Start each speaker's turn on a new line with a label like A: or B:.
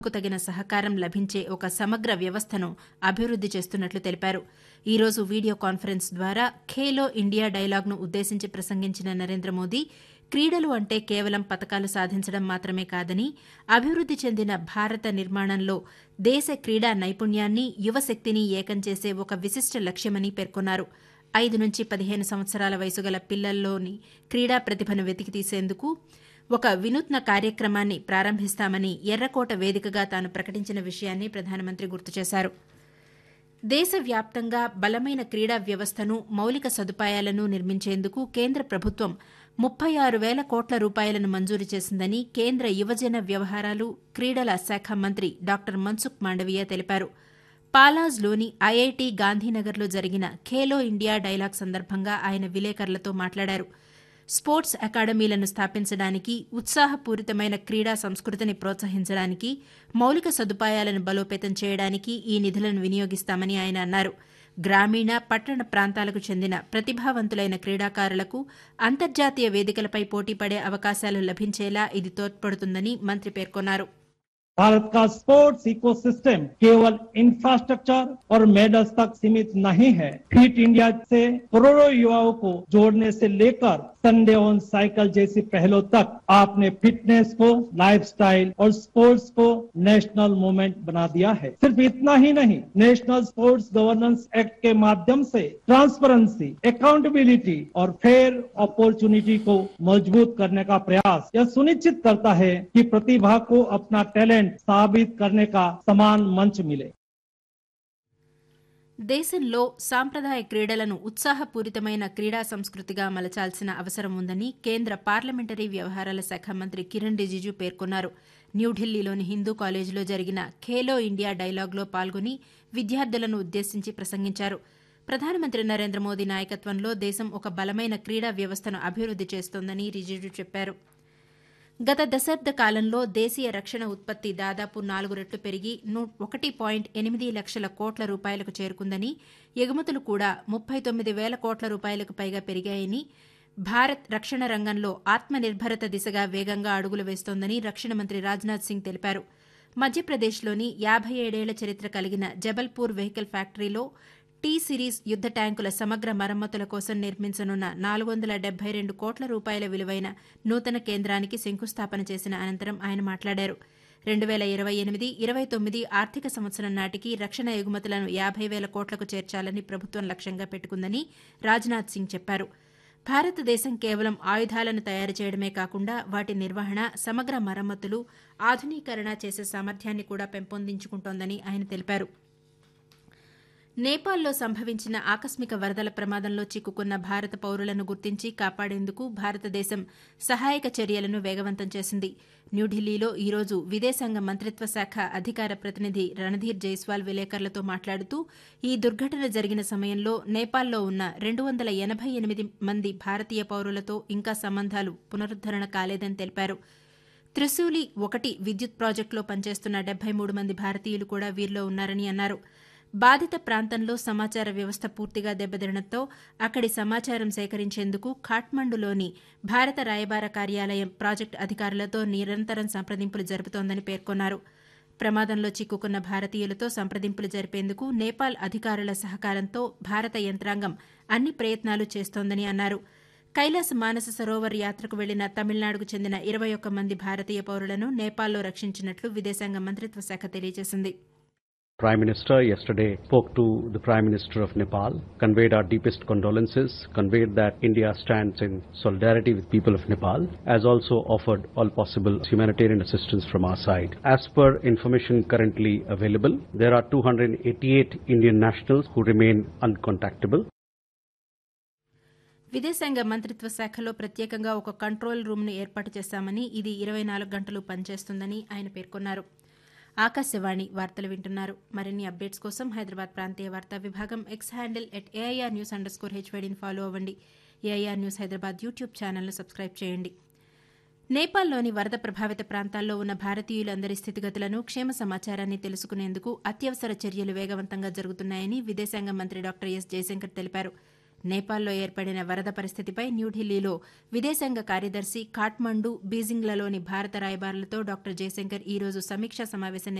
A: కు తగిన సహకారం లభించే ఒక సమగ్ర వ్యవస్థను అభివృద్ది చేస్తున్నట్లు తెలిపారు ఈ రోజు వీడియో కాన్ఫరెన్స్ ద్వారా ఖేలో ఇండియా డైలాగ్ను ఉద్దేశించి ప్రసంగించిన నరేంద్ర మోదీ క్రీడలు అంటే కేవలం పతకాలు సాధించడం మాత్రమే కాదని అభివృద్ది చెందిన భారత నిర్మాణంలో దేశ క్రీడా నైపుణ్యాన్ని యువశక్తిని ఏకం చేసే ఒక విశిష్ట లక్ష్యమని పేర్కొన్నారు ఐదు నుంచి పదిహేను సంవత్సరాల వయసు గల పిల్లల్లోని క్రీడా ప్రతిభను వెతికితీసేందుకు ఒక వినూత్న కార్యక్రమాన్ని ప్రారంభిస్తామని ఎర్రకోట వేదికగా తాను ప్రకటించిన విషయాన్ని ప్రధానమంత్రి గుర్తు చేశారు దేశవ్యాప్తంగా బలమైన క్రీడా వ్యవస్థను మౌలిక సదుపాయాలను నిర్మించేందుకు కేంద్ర ప్రభుత్వం ముప్పై ఆరు వేల కోట్ల రూపాయలను మంజూరు చేసిందని కేంద్ర యువజన వ్యవహారాలు క్రీడల శాఖ మంత్రి డాక్టర్ మన్సుఖ్ మాండవీయ తెలిపారు పాలాజ్లోని ఐఐటి గాంధీనగర్లో జరిగిన ఖేలో ఇండియా డైలాగ్ సందర్భంగా ఆయన విలేకరులతో మాట్లాడారు స్పోర్ట్స్ అకాడమీలను స్థాపించడానికి ఉత్సాహపూరితమైన క్రీడా సంస్కృతిని ప్రోత్సహించడానికి మౌలిక సదుపాయాలను బలోపేతం చేయడానికి ఈ నిధులను వినియోగిస్తామని ఆయన అన్నారు గ్రామీణ పట్టణ ప్రాంతాలకు చెందిన ప్రతిభావంతులైన క్రీడాకారులకు అంతర్జాతీయ వేదికలపై పోటీపడే అవకాశాలు లభించేలా ఇది తోడ్పడుతుందని మంత్రి పేర్కొన్నారు
B: भारत का स्पोर्ट्स इकोसिस्टम केवल इंफ्रास्ट्रक्चर और मेडल्स तक सीमित नहीं है फिट इंडिया से करोड़ों युवाओं को जोड़ने से लेकर संडे ऑन साइकिल जैसी पहलों तक आपने फिटनेस को लाइफस्टाइल और स्पोर्ट्स को नेशनल मूवमेंट बना दिया है सिर्फ इतना ही नहीं नेशनल स्पोर्ट्स गवर्नेंस एक्ट के माध्यम से ट्रांसपेरेंसी अकाउंटेबिलिटी और फेयर अपॉर्चुनिटी को मजबूत करने का प्रयास यह सुनिश्चित करता है कि प्रतिभा को अपना टैलेंट साबित करने का समान मंच मिले
A: దేశంలో సాంప్రదాయ క్రీడలను ఉత్సాహపూరితమైన క్రీడా సంస్కృతిగా మలచాల్సిన అవసరం ఉందని కేంద్ర పార్లమెంటరీ వ్యవహారాల శాఖ మంత్రి కిరణ్ రిజిజు పేర్కొన్నారు న్యూఢిల్లీలోని హిందూ కాలేజీలో జరిగిన ఖేలో ఇండియా డైలాగ్లో పాల్గొని విద్యార్థులను ఉద్దేశించి ప్రసంగించారు ప్రధానమంత్రి నరేంద్ర మోదీ నాయకత్వంలో దేశం ఒక బలమైన క్రీడా వ్యవస్థను అభివృద్ది చేస్తోందని రిజిజు చెప్పారు గత దశాబ్ద కాలంలో దేశీయ రక్షణ ఉత్పత్తి దాదాపు నాలుగు రెట్లు పెరిగి ఒకటి పాయింట్ ఎనిమిది లక్షల కోట్ల రూపాయలకు చేరుకుందని ఎగుమతులు కూడా ముప్పై తొమ్మిది వేల కోట్ల రూపాయలకు పైగా పెరిగాయని భారత్ రక్షణ రంగంలో ఆత్మనిర్భరత దిశగా వేగంగా అడుగులు వేస్తోందని రక్షణ మంత్రి రాజ్నాథ్ సింగ్ తెలిపారు మధ్యప్రదేశ్లోని యాభై ఏడేళ్ల చరిత్ర కలిగిన జబల్పూర్ వెహికల్ ఫ్యాక్టరీలో టీ సిరీస్ యుద్ద ట్యాంకుల సమగ్ర మరమ్మతుల కోసం నిర్మించనున్న నాలుగు వందల డెబ్బై రెండు కోట్ల రూపాయల విలువైన నూతన కేంద్రానికి శంకుస్థాపన చేసిన అనంతరం ఆయన మాట్లాడారు రెండు వేల ఇరవై ఎనిమిది ఇరవై తొమ్మిది ఆర్థిక సంవత్సరం నాటికి రక్షణ ఎగుమతులను యాభై వేల కోట్లకు చేర్చాలని ప్రభుత్వం లక్ష్యంగా పెట్టుకుందని రాజ్నాథ్ సింగ్ చెప్పారు భారతదేశం కేవలం ఆయుధాలను తయారు చేయడమే కాకుండా వాటి నిర్వహణ సమగ్ర మరమ్మతులు ఆధునీకరణ చేసే సామర్థ్యాన్ని కూడా పెంపొందించుకుంటోందని ఆయన తెలిపారు నేపాల్లో సంభవించిన ఆకస్మిక వరదల ప్రమాదంలో చిక్కుకున్న భారత పౌరులను గుర్తించి కాపాడేందుకు భారతదేశం సహాయక చర్యలను వేగవంతం చేసింది న్యూఢిల్లీలో ఈరోజు విదేశాంగ మంత్రిత్వ శాఖ అధికార ప్రతినిధి రణధీర్ జైస్వాల్ విలేకరులతో మాట్లాడుతూ ఈ దుర్ఘటన జరిగిన సమయంలో నేపాల్లో ఉన్న రెండు వందల ఎనబై ఎనిమిది మంది భారతీయ పౌరులతో ఇంకా సంబంధాలు పునరుద్దరణ కాలేదని తెలిపారు త్రిశూలి ఒకటి విద్యుత్ ప్రాజెక్టులో పనిచేస్తున్న డెబ్బై మూడు మంది భారతీయులు కూడా వీరిలో ఉన్నారని అన్నారు బాధిత ప్రాంతంలో సమాచార వ్యవస్థ పూర్తిగా దెబ్బతినడంతో అక్కడి సమాచారం సేకరించేందుకు ఖాట్మండులోని భారత రాయబార కార్యాలయం ప్రాజెక్టు అధికారులతో నిరంతరం సంప్రదింపులు జరుపుతోందని పేర్కొన్నారు ప్రమాదంలో చిక్కుకున్న భారతీయులతో సంప్రదింపులు జరిపేందుకు నేపాల్ అధికారుల సహకారంతో భారత యంత్రాంగం అన్ని ప్రయత్నాలు చేస్తోందని అన్నారు కైలాస మానస సరోవర్ యాత్రకు వెళ్లిన తమిళనాడుకు చెందిన ఇరవై ఒక్క మంది భారతీయ పౌరులను నేపాల్లో రక్షించినట్లు విదేశాంగ మంత్రిత్వ శాఖ తెలియజేసింది
C: Prime Minister yesterday spoke to the Prime Minister of Nepal, conveyed our deepest condolences, conveyed that India stands in solidarity with people of Nepal, as also offered all possible humanitarian assistance from our side. As per information currently available, there are 288 Indian nationals who remain uncontactable.
A: విదేశాంగ మంత్రిత్వ శాఖలో ప్రత్యేకంగా ఒక control రూమ్ను ఏర్పాటు చేశామని ఇది ఇరవై నాలుగు గంటలు పనిచేస్తుందని ఆయన పేర్కొన్నారు ఆకాశవాణి వార్తలు వింటున్నారు మరిన్ని అప్డేట్స్ కోసం హైదరాబాద్ ప్రాంతీయ వార్తా విభాగం X handle at AIR news underscore హెచ్వైడీని ఫాలో అవ్వండి ఏఐఆర్ న్యూస్ హైదరాబాద్ యూట్యూబ్ ఛానల్ను సబ్స్క్రైబ్ చేయండి నేపాల్లోని వరద ప్రభావిత ప్రాంతాల్లో ఉన్న భారతీయులందరి స్థితిగతులను క్షేమ సమాచారాన్ని తెలుసుకునేందుకు అత్యవసర చర్యలు వేగవంతంగా జరుగుతున్నాయని విదేశాంగ మంత్రి డాక్టర్ ఎస్ జయశంకర్ తెలిపారు నేపాల్లో ఏర్పడిన వరద పరిస్థితిపై న్యూఢిల్లీలో విదేశాంగ కార్యదర్శి కాఠ్మండు బీజింగ్లలోని భారత రాయబారులతో డాక్టర్ జయశంకర్ ఈ రోజు సమీక్షా సమావేశం